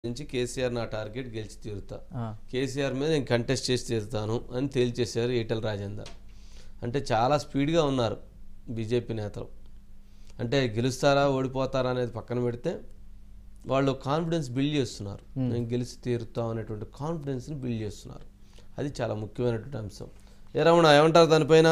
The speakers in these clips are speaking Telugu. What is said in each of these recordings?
నుంచి కేసీఆర్ నా టార్గెట్ గెలిచి తీరుతా ఆ, కేసీఆర్ మీద నేను కంటెస్ట్ చేసి తీరుతాను అని తేల్చేశారు ఈటల రాజేందర్ అంటే చాలా స్పీడ్గా ఉన్నారు బీజేపీ నేతలు అంటే గెలుస్తారా ఓడిపోతారా అనేది పక్కన పెడితే వాళ్ళు కాన్ఫిడెన్స్ బిల్డ్ చేస్తున్నారు నేను గెలిచి తీరుతాం అనేటువంటి కాన్ఫిడెన్స్ని బిల్డ్ చేస్తున్నారు అది చాలా ముఖ్యమైనటువంటి అంశం ఏ రమణ ఏమంటారు దానిపైన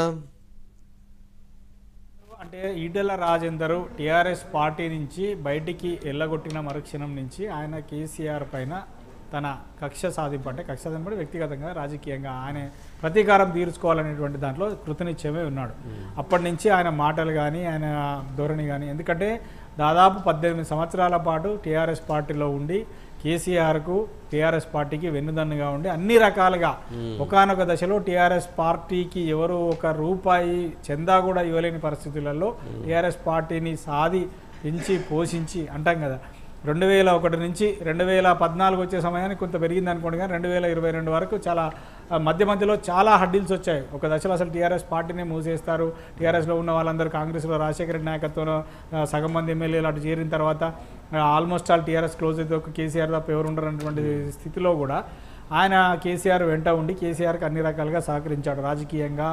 అంటే ఈటెల రాజేందర్ టీఆర్ఎస్ పార్టీ నుంచి బయటికి ఎల్లగొట్టిన మరుక్షణం నుంచి ఆయన కేసీఆర్ పైన తన కక్ష సాధింపు అంటే కక్ష సాధింపు అంటే వ్యక్తిగతంగా రాజకీయంగా ఆయన ప్రతీకారం తీర్చుకోవాలనేటువంటి దాంట్లో కృతనిశ్చయమే ఉన్నాడు అప్పటి నుంచి ఆయన మాటలు కానీ ఆయన ధోరణి కానీ ఎందుకంటే దాదాపు పద్దెనిమిది సంవత్సరాల పాటు టీఆర్ఎస్ పార్టీలో ఉండి కేసీఆర్కు టీఆర్ఎస్ పార్టీకి వెన్నుదన్నుగా ఉండి అన్ని రకాలుగా ఒకానొక దశలో టీఆర్ఎస్ పార్టీకి ఎవరు ఒక రూపాయి చందా కూడా ఇవ్వలేని పరిస్థితులలో టీఆర్ఎస్ పార్టీని సాది పెంచి పోషించి అంటాం కదా రెండు వేల ఒకటి నుంచి రెండు వేల పద్నాలుగు వచ్చే సమయానికి కొంత పెరిగింది అనుకోండి కానీ రెండు వేల ఇరవై రెండు వరకు చాలా ఆ, మధ్య మధ్యలో చాలా హడ్డిల్స్ వచ్చాయి ఒక దశలో అసలు టీఆర్ఎస్ పార్టీని మూసేస్తారు టీఆర్ఎస్లో ఉన్న వాళ్ళందరూ కాంగ్రెస్లో రాజశేఖర రెడ్డి నాయకత్వంలో ఆ, సగం మంది ఎమ్మెల్యేలు అటు చేరిన తర్వాత ఆల్మోస్ట్ ఆల్ టీఆర్ఎస్ క్లోజ్ అయితే ఒక కేసీఆర్ తప్ప ఎవరు ఉండరు అన్నటువంటి స్థితిలో కూడా ఆయన కేసీఆర్ వెంట ఉండి కేసీఆర్కి అన్ని రకాలుగా సహకరించాడు రాజకీయంగా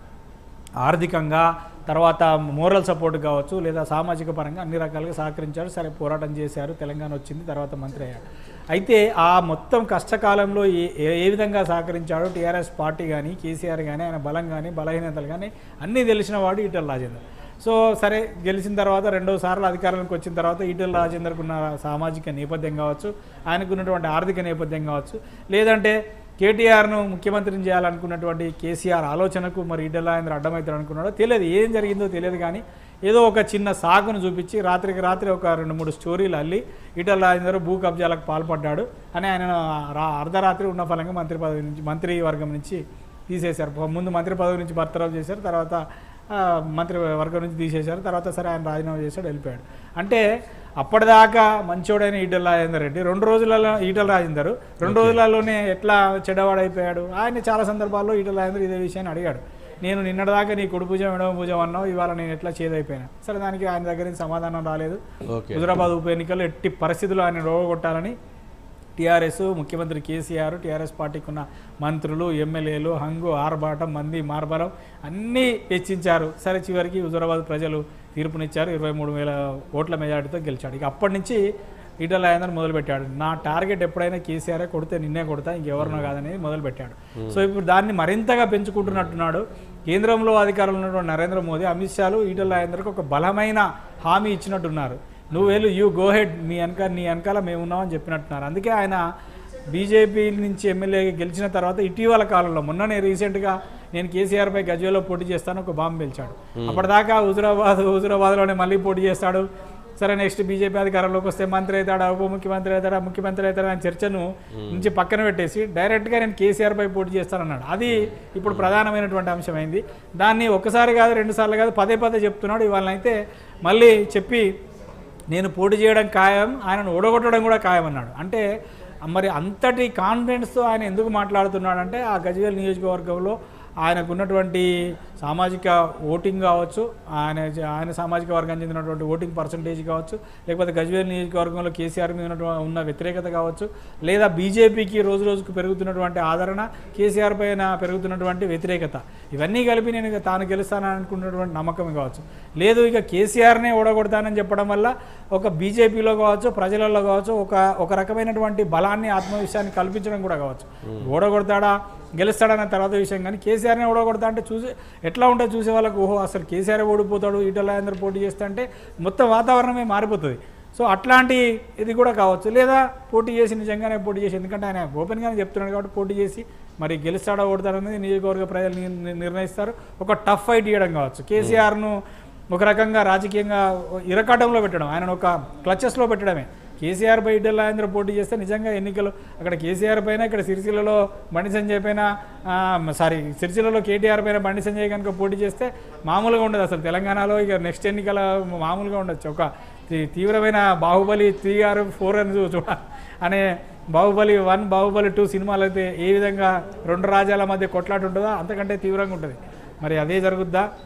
ఆర్థికంగా తర్వాత మోరల్ సపోర్ట్ కావచ్చు లేదా సామాజిక పరంగా అన్ని రకాలుగా సహకరించాడు సరే పోరాటం చేశారు తెలంగాణ వచ్చింది తర్వాత మంత్రి అయ్యాడు అయితే ఆ మొత్తం కష్టకాలంలో ఏ ఏ- ఏ విధంగా సహకరించాడో టీఆర్ఎస్ పార్టీ కానీ కేసీఆర్ కానీ ఆయన బలం కానీ బలహీనతలు కానీ అన్నీ తెలిసిన వాడు ఈటల రాజేందర్ సో సరే గెలిచిన తర్వాత రెండో సార్లు అధికారంలోకి వచ్చిన తర్వాత ఈటల రాజేందర్కు ఉన్న సామాజిక నేపథ్యం కావచ్చు ఆయనకు ఉన్నటువంటి ఆర్థిక నేపథ్యం కావచ్చు లేదంటే కేటీఆర్ను ముఖ్యమంత్రిని చేయాలనుకున్నటువంటి కేసీఆర్ ఆలోచనకు మరి ఈటల రాజేంద్ర అడ్డమవుతాడు అనుకున్నాడో తెలియదు ఏం జరిగిందో తెలియదు కానీ ఏదో ఒక చిన్న సాకును చూపించి రాత్రికి రాత్రి ఒక రెండు మూడు స్టోరీలు అల్లి ఈటల రాజేందర్ భూ కబ్జాలకు పాల్పడ్డాడు అని ఆయన రా అర్ధరాత్రి ఉన్న ఫలంగా మంత్రి పదవి నుంచి మంత్రి వర్గం నుంచి తీసేశారు ముందు మంత్రి పదవి నుంచి బర్తరఫ్ చేశారు తర్వాత ఆ, మంత్రి వర్గం నుంచి తీసేశారు తర్వాత సరే ఆయన రాజీనామా చేశాడు వెళ్ళిపోయాడు అంటే అప్పటిదాకా మంచోడైన ఈటల రాజేందర్ రెడ్డి రెండు రోజులలో ఈటల రాజేందర్ రెండు రోజులలోనే ఎట్లా చెడ్డవాడైపోయాడు ఆయన చాలా సందర్భాల్లో ఈటల రాజేందర్ ఇదే విషయాన్ని అడిగాడు నేను నిన్నటిదాకా నీ కుడి భుజం ఎడమ భుజం అన్నావు ఇవాళ నేను ఎట్లా చేదైపోయినా సరే దానికి ఆయన దగ్గర నుంచి సమాధానం రాలేదు ఓకే హుజరాబాద్ ఉప ఎన్నికల్లో ఎట్టి పరిస్థితుల్లో ఆయన రోగొట్టాలని టీఆర్ఎస్ ముఖ్యమంత్రి కేసీఆర్ టీఆర్ఎస్ పార్టీకి ఉన్న మంత్రులు ఎమ్మెల్యేలు హంగు ఆర్భాటం మంది మార్బలం అన్నీ హెచ్చించారు సరే చివరికి హుజరాబాద్ ప్రజలు తీర్పునిచ్చారు ఇరవై మూడు వేల ఓట్ల మెజార్టీతో గెలిచాడు ఇక అప్పటి నుంచి ఈటల రాజేందర్ మొదలుపెట్టాడు నా టార్గెట్ ఎప్పుడైనా కేసీఆర్ కొడితే నిన్నే కొడతా ఇంకెవరినో కాదని మొదలుపెట్టాడు సో ఇప్పుడు దాన్ని మరింతగా పెంచుకుంటున్నట్టున్నాడు కేంద్రంలో అధికారంలో ఉన్నటువంటి నరేంద్ర మోదీ అమిత్ షాలు ఈటల రాజేందర్కి ఒక బలమైన హామీ ఇచ్చినట్టున్నారు నువ్వు వెళ్ళు యూ గో హెడ్ నీ వెనక నీ వెనకాల మేము ఉన్నామని చెప్పినట్టున్నారు అందుకే ఆయన బీజేపీ నుంచి ఎమ్మెల్యే గెలిచిన తర్వాత ఇటీవల కాలంలో మొన్ననే రీసెంట్గా నేను కేసీఆర్పై గజ్వేలో పోటీ చేస్తాను ఒక బాంబు పిలిచాడు అప్పటిదాకా హుజురాబాద్ హుజురాబాద్లోనే మళ్ళీ పోటీ చేస్తాడు సరే నెక్స్ట్ బీజేపీ అధికారంలోకి వస్తే మంత్రి అవుతాడా ఉప ముఖ్యమంత్రి అవుతాడా ముఖ్యమంత్రి అవుతాడా అనే చర్చను నుంచి పక్కన పెట్టేసి డైరెక్ట్గా నేను కేసీఆర్ పై పోటీ చేస్తానన్నాడు అది ఇప్పుడు ప్రధానమైనటువంటి అంశమైంది దాన్ని ఒకసారి కాదు రెండు సార్లు కాదు పదే పదే చెప్తున్నాడు ఇవాళ అయితే మళ్ళీ చెప్పి నేను పోటీ చేయడం ఖాయం ఆయనను ఓడగొట్టడం కూడా ఖాయం అన్నాడు అంటే మరి అంతటి కాన్ఫిడెన్స్తో ఆయన ఎందుకు మాట్లాడుతున్నాడంటే ఆ గజ్వేల్ నియోజకవర్గంలో ఆయనకు ఉన్నటువంటి సామాజిక ఓటింగ్ కావచ్చు ఆయన ఆయన సామాజిక వర్గానికి చెందినటువంటి ఓటింగ్ పర్సంటేజ్ కావచ్చు లేకపోతే గజ్వేల్ నియోజకవర్గంలో కేసీఆర్ మీద ఉన్నటువంటి ఉన్న వ్యతిరేకత కావచ్చు లేదా బీజేపీకి రోజు రోజుకు పెరుగుతున్నటువంటి ఆదరణ కేసీఆర్ పైన పెరుగుతున్నటువంటి వ్యతిరేకత ఇవన్నీ కలిపి నేను ఇక తాను గెలుస్తానని అనుకున్నటువంటి నమ్మకం కావచ్చు లేదు ఇక కేసీఆర్నే ఓడగొడతానని చెప్పడం వల్ల ఒక బీజేపీలో కావచ్చు ప్రజలలో కావచ్చు ఒక ఒక రకమైనటువంటి బలాన్ని ఆత్మవిశ్వాసాన్ని కల్పించడం కూడా కావచ్చు ఓడగొడతాడా గెలుస్తాడన్న తర్వాత విషయం కానీ కేసీఆర్ని ఓడగొడతా అంటే చూసి ఎట్లా ఉంటుంది చూసే వాళ్ళకి ఓహో అసలు కేసీఆర్ ఓడిపోతాడు ఈటల రాజేందర్ పోటీ చేస్తా అంటే మొత్తం వాతావరణమే మారిపోతుంది సో అట్లాంటి ఇది కూడా కావచ్చు లేదా పోటీ చేసి నిజంగానే పోటీ చేసి ఎందుకంటే ఆయన ఓపెన్గానే చెప్తున్నాడు కాబట్టి పోటీ చేసి మరి గెలుస్తాడా ఓడతాడనేది నియోజకవర్గ ప్రజలు నిర్- నిర్- నిర్ణయిస్తారు ఒక టఫ్ ఫైట్ ఇవ్వడం కావచ్చు కేసీఆర్ను ఒక రకంగా రాజకీయంగా ఇరకాటంలో పెట్టడం ఆయన ఒక క్లచెస్లో పెట్టడమే కేసీఆర్ పై ఈటెల రాజేంద్ర పోటీ చేస్తే నిజంగా ఎన్నికలు అక్కడ కేసీఆర్ పైన ఇక్కడ సిరిసిల్లలో బండి సంజయ్ పైన ఆ, సారీ సిరిసిల్లలో కేటీఆర్ పైన బండి సంజయ్ కనుక పోటీ చేస్తే మామూలుగా ఉండదు అసలు తెలంగాణలో ఇక నెక్స్ట్ ఎన్నికల మామూలుగా ఉండొచ్చు ఒక తీ- తీవ్రమైన బాహుబలి త్రీ ఆర్ ఫోర్ అని చూ- చూడ అనే బాహుబలి వన్ బాహుబలి టూ సినిమాలు అయితే ఏ విధంగా రెండు రాజ్యాల మధ్య కొట్లాట ఉంటుందో అంతకంటే తీవ్రంగా ఉంటుంది మరి అదే జరుగుద్దా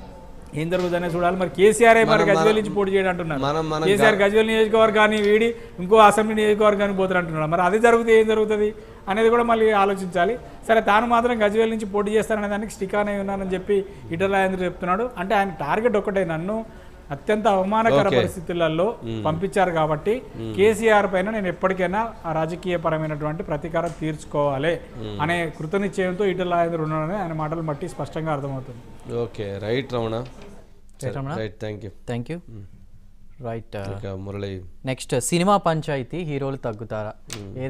ఏం జరుగుతుందనే చూడాలి మరి కేసీఆర్ మరి మనం- గజ్వేల్ నుంచి పోటీ చేయడం అంటున్నారు మనం మనం కేసీఆర్ గజ్వేల్ నియోజకవర్గాన్ని వీడి ఇంకో అసెంబ్లీ నియోజకవర్గానికి పోతారు అంటున్నారు మరి అది జరిగితే ఏం జరుగుతుంది అనేది కూడా మళ్ళీ ఆలోచించాలి సరే తాను మాత్రం గజ్వేల్ నుంచి పోటీ చేస్తాననే దానికి స్టిక్ అనే ఉన్నానని చెప్పి ఈటల రాజేంద్ర చెప్తున్నాడు అంటే ఆయన టార్గెట్ ఒకటే నన్ను అత్యంత అవమానకర Okay. పరిస్థితులలో పంపించారు కాబట్టి కేసీఆర్ పైన నేను ఎప్పటికైనా ఆ రాజకీయ పరమైనటువంటి ప్రతీకారం తీర్చుకోవాలి అనే కృతనిశ్చయంతో ఈటల రాజేంద్ర ఉన్నాడని ఆయన మాటలు బట్టి స్పష్టంగా అర్థమవుతుంది okay right Ramana Ramana. Right thank you thank you right ఇక మురళి నెక్స్ట్ సినిమా పంచాయతీ హీరోలు తగ్గుతారా